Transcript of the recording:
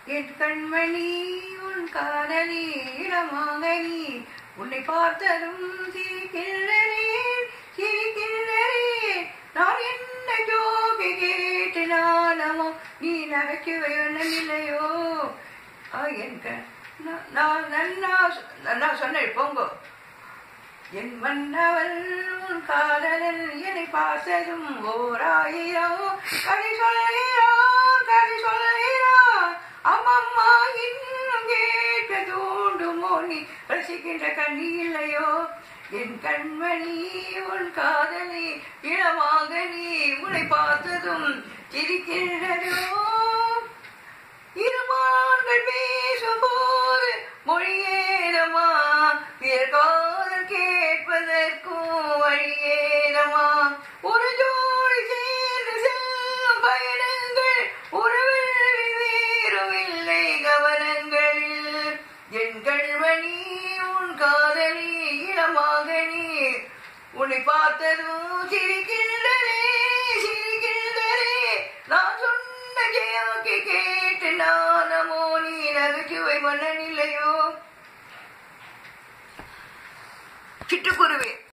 என் கண்மணி உன் காதலி இடமாக நீ உன்னை பார்த்ததும் சிரிக்கின்றேன் சிரிக்கின்றேன் நான் என்ன ஜோகி கேட்டு நானமோ நீ நகைச்சுவை இல்லையோ ஆ, என் க- நான் நான் நன்னா நன்னா சொன்னேன் போங்கோ என் மன்னவள் உன் காதலன் என்னை பார்த்ததும் ஓர் ஆயிரம் கதை சொல்கிறான் கதை சொல்கிறான் அம்மம்மா இன்னும் கேட்க தூண்டுமோ நீ ரசிக்கின்ற கண்ணி இல்லையோ என் கண்மணி உன் காதலி இளமாக நீ உன்னை பார்த்ததும் சிரிக்கின்றதோ இருமான்கள் பேசும்போது மொழியேதமா காதல் கேட்பதற்கும் வழியேதமா ஒரு ஜோடி சேர்ந்து செல்லும் பயணங்கள் உறவில் வேறும் இல்லை கவனங்களில் என் கண்மணி உன் காதலி இளமாக நீ உன்னை பார்த்ததும் சிரிக்கின்றனே சிரிக்கின்றனே நான் சொன்ன ஜெயாக்கி கேட்டு நானமோ நீ நகைச்சுவை மன்னன் இல்லையோ சிட்டுக்குருவே